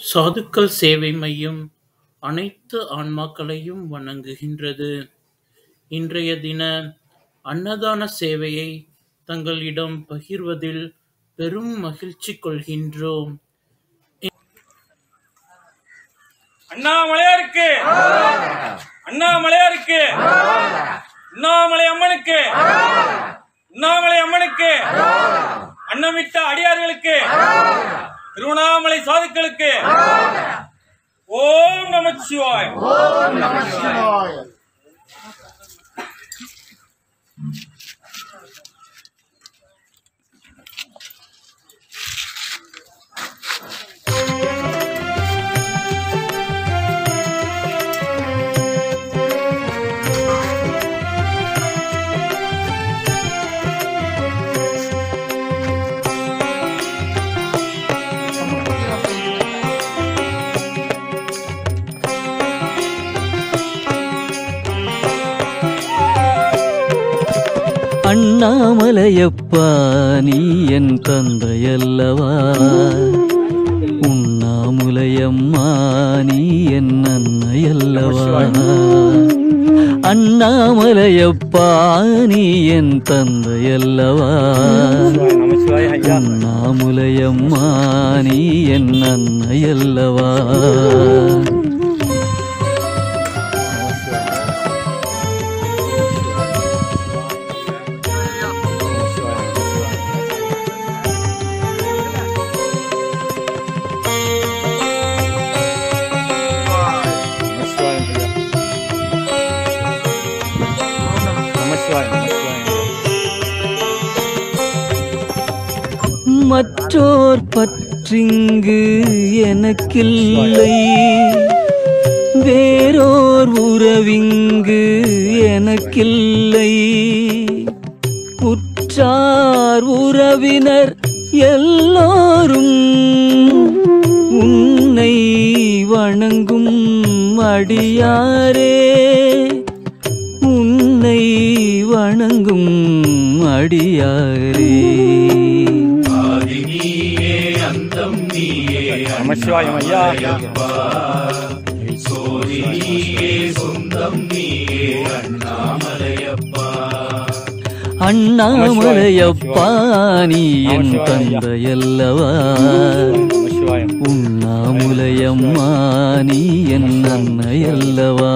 சாதுக்கள் சேவை மையம் அனைத்து ஆன்மாக்களையும் வணங்குகின்றது. இன்றைய தின அன்னதான சேவையை தங்களிடம் பகிர்வதில் பெரும் மகிழ்ச்சி கொள்கின்றோம். அண்ணாமலையாருக்கு அண்ணாமலையாருக்கு அண்ணாமலை அம்மனுக்கு அண்ணாமலை அம்மனுக்கு அன்னமிட்ட அடியார்களுக்கு திருவண்ணாமலை சாதுக்களுக்கு ஓம் நமச்சிவாய் அண்ணாமலையப்பா நீ என் தந்தையல்லவா உண்ணாமுலையம்மா நீ என் அன்னையல்லவா அண்ணாமலையப்பா நீ என் தந்தையல்லவா உண்ணாமுலையம்மா நீ என் அன்னையல்லவா மற்றோர் பற்றிங்கு எனக்கில்லை வேறோர் உறவிங்கு எனக்கில்லை உற்றார் உறவினர் எல்லோரும் உன்னை வணங்கும் அடியாரே உன்னை வணங்கும் அடியாரே நமச்சிவாயம் ஐயா அண்ணாமலையப்பா நீ என் தந்தையல்லவா நமச்சிவாயம் உண்ணாமுலையம்மா நீ என் அன்னையல்லவா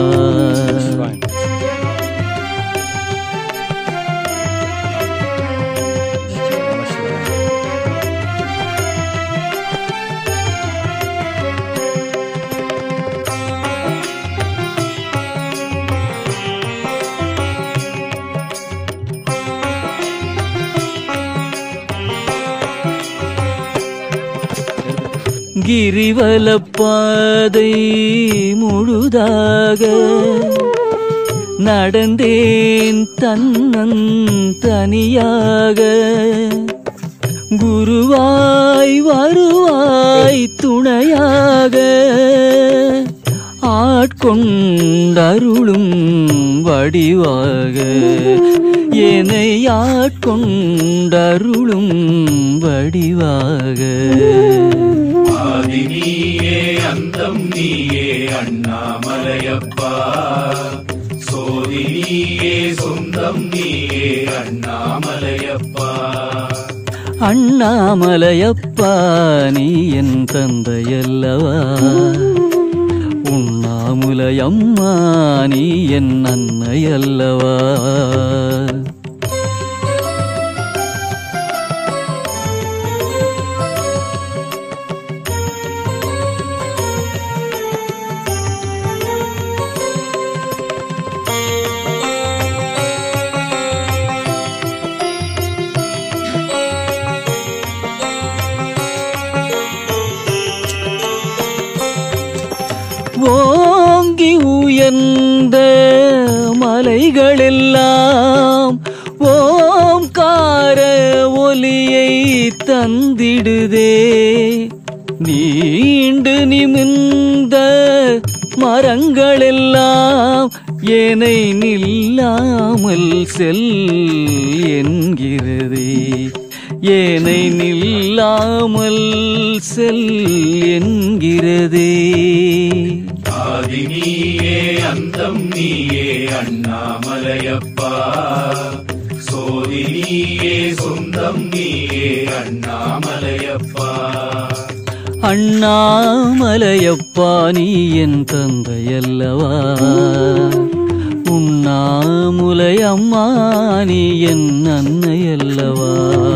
கிரிவலப்பாதை முழுதாக நடந்தேன் தன்னன் தனியாக குருவாய் வருவாய் துணையாக ஆட்கொண்டருளும் வடிவாக என்னை ஆட்கொண்டருளும் வடிவாக நீயே அந்தம் நீயே அண்ணாமலையப்பா சோதி நீயே சொந்தம் நீயே அண்ணாமலையப்பா அண்ணாமலையப்பா நீ என் தந்தையல்லவா உண்ணாமுலையம்மா நீ என் அன்னையல்லவா ஓங்கி உயர்ந்த மலைகளெல்லாம் ஓம்கார ஒலியை தந்திடுதே நீண்டு நிமிர்ந்த மரங்களெல்லாம் ஏனை நில்லாமல் செல் என்கிறதே ஏனை நில்லாமல் செல் என்கிறதே ஆதி நீயே அந்தம் நீயே அண்ணாமலையப்பா சோதி நீயே சொந்தம் நீயே அண்ணாமலையப்பா அண்ணாமலையப்பா நீ என் தந்தையல்லவா உண்ணாமுலை அம்மா நீ என் அன்னையல்லவா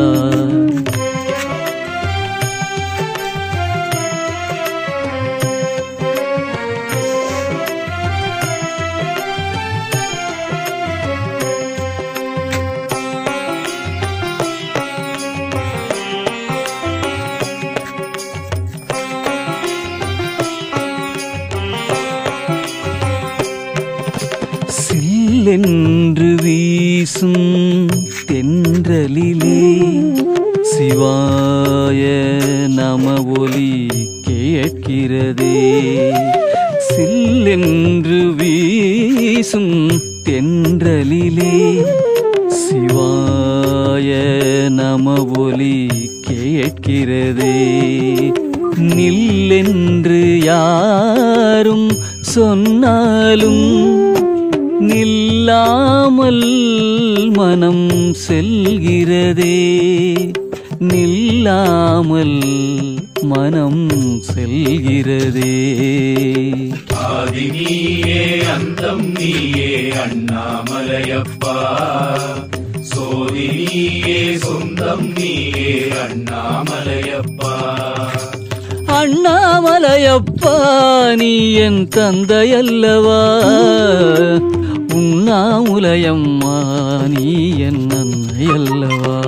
சில்லென்று வீசும் தென்றலிலே சிவாய நம ஒலி கேட்கிறதே சில்லென்று வீசும் தென்றலிலே சிவாய நம ஒலி கேட்கிறதே நில்லென்று யாரும் சொன்னாலும் நில்லாமல் மனம் செல்கிறதே நில்லாமல் மனம் செல்கிறதே ஆதி நீயே அந்தம் நீயே அண்ணாமலையப்பா சோதி நீயே சொந்தம் நீயே அண்ணாமலையப்பா அண்ணாமலையப்பா நீ என் தந்தையல்லவா உண்ணாமுலையம்மா நீ என் அன்னையல்லவா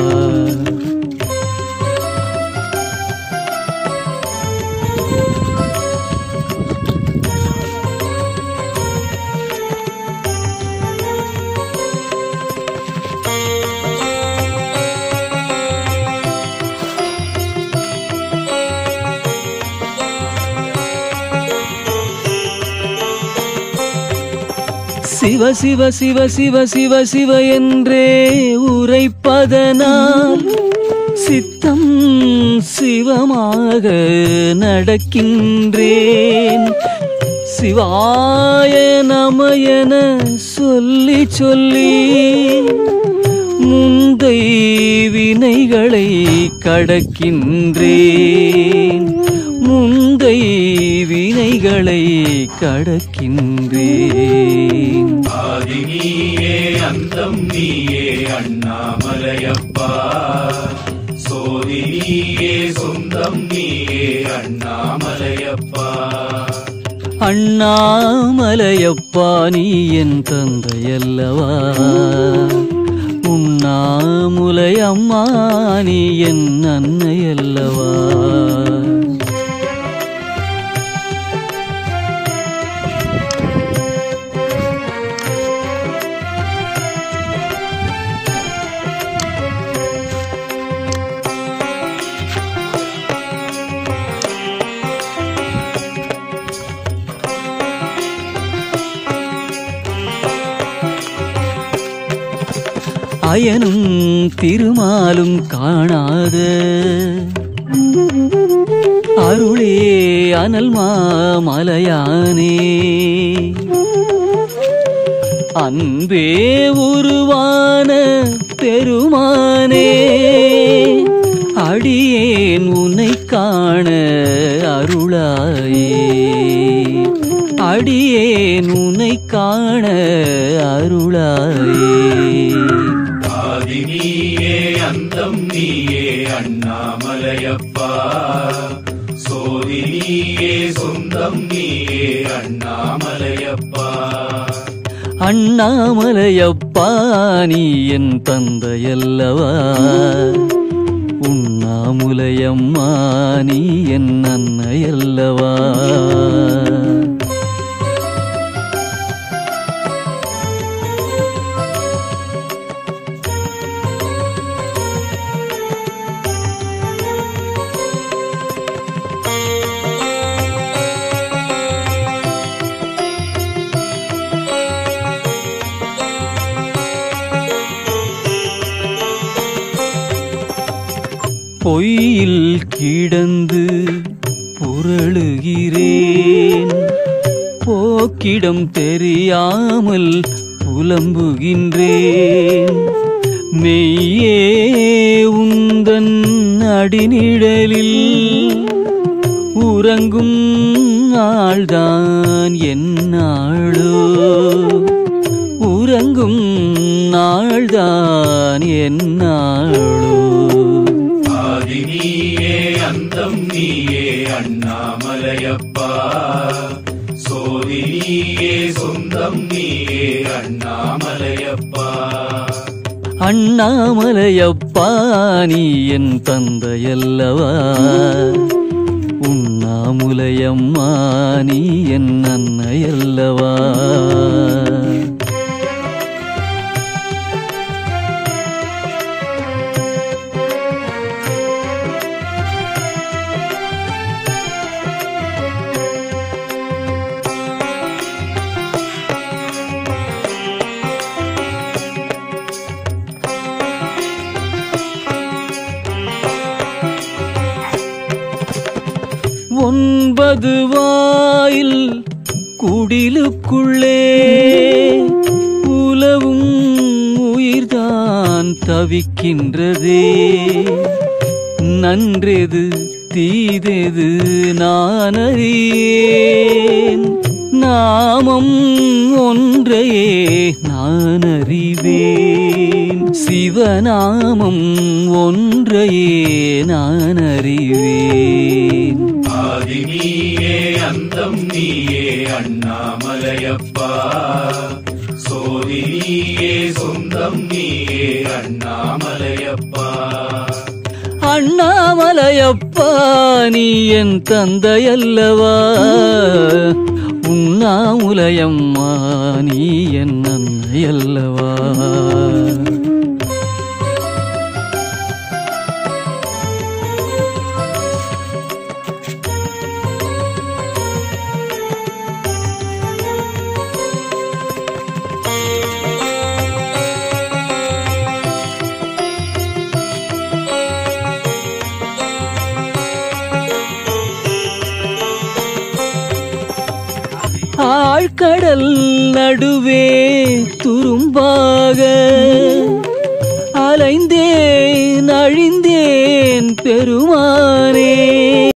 சிவ சிவ சிவ சிவ சிவ சிவ என்றே உரைப்பதனால் சித்தம் சிவமாக நடக்கின்றேன் சிவாய நமயன சொல்லி சொல்லி முந்தை வினைகளை கடக்கின்றேன் முந்தை வினைகளை கடக்கின்றேன் ஆதி நீயே அந்தம் நீயே அண்ணாமலையப்பா சோதி நீயே சொந்தம் நீயே அண்ணாமலையப்பா அண்ணாமலையப்பா நீ என் தந்தையல்லவா உண்ணாமுலை அம்மா நீ என் அன்னையல்லவா அயனும் திருமாலும் காணாத அருளே அனல் மாமலையானே அன்பே உருவான பெருமானே அடியேன் உன்னை காண அருளாயே அடியேன் உன்னை காண அருளாயே ஆதி நீயே அந்தம் நீயே அண்ணாமலையப்பா சோதி நீயே சொந்தம் நீயே அண்ணாமலையப்பா அண்ணாமலையப்பா நீ என் தந்தையல்லவா உண்ணாமுலையம்மா நீ என் அன்னையல்லவா பொய்யில் கிடந்து புரளுகிறேன் போக்கிடம் தெரியாமல் புலம்புகின்றேன் மெய்யே உந்தன் அடிநிழலில் உறங்கும் நாள்தான் என்னாளோ உறங்கும் நாள்தான் என்னாளோ ஆதி நீயே அந்தம் நீயே அண்ணாமலையப்பா சோதி நீயே சொந்தம் நீயே அண்ணாமலையப்பா அண்ணாமலையப்பா நீ என் தந்தையல்லவா உண்ணாமுலையம்மா நீ என் அன்னையல்லவா ஒன்பது வாயில் குடிலுக்குள்ளே உலவும் உயிர்தான் தவிக்கின்றதே நன்றெது தீதெது நான் அறியேன் நாமம் ஒன்றையே நான் அறிவேன் சிவநாமம் ஒன்றையே நான் அறிவேன் ஆதி நீயே அந்தம் நீயே அண்ணாமலையப்பா சோதி நீயே சொந்தம் நீயே அண்ணாமலையப்பா அண்ணாமலையப்பா நீ என் தந்தையல்லவா உண்ணாமுலையம்மா நீ என் அன்னையல்லவா ஆழ்கடல் நடுவே துரும்பாக அலைந்தேன் அழிந்தேன் பெருமானே